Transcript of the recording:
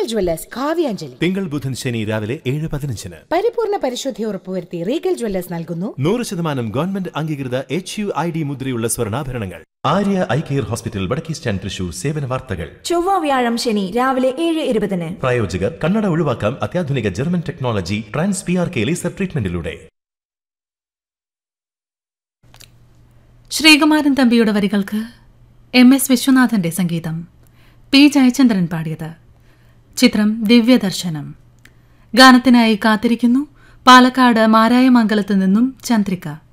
Regal Jewellers കാവ്യാഞ്ജലി തിങ്കൾ ബുധൻ ശനി രാവിലെ ഏഴ് പതിനഞ്ചിന് പരിപൂർണ പരിശുദ്ധി ഉറപ്പുവരുത്തി റീഗൽ ജ്വല്ലേഴ്സ് നൽകുന്നു നൂറ് ശതമാനം ഗവൺമെന്റ് അംഗീകൃത എച്ച് യു ഐ ഡി മുദ്രയുള്ള സ്വർണ്ണാഭരണങ്ങൾ ആര്യ ഐ കെയർ ഹോസ്പിറ്റൽ വടക്കേ സ്റ്റാൻഡ് തൃശൂർ സേവന വാർത്തകൾ ചൊവ്വ വ്യാഴം ശനി രാവിലെ ഏഴ് ഇരുപതിന് പ്രായോജകർ കണ്ണട ഒഴിവാക്കാം അത്യാധുനിക German technology trans P R K laser ട്രീറ്റ്മെന്റിലൂടെ ശ്രീകുമാരൻ തമ്പിയുടെ വരികൾക്ക് എം എസ് വിശ്വനാഥന്റെ സംഗീതം പി ജയചന്ദ്രൻ പാടിയത് ചിത്രം ദിവ്യദർശനം ഗാനത്തിനായി കാത്തിരിക്കുന്നു പാലക്കാട് മാരായമംഗലത്ത് നിന്നും ചന്ദ്രിക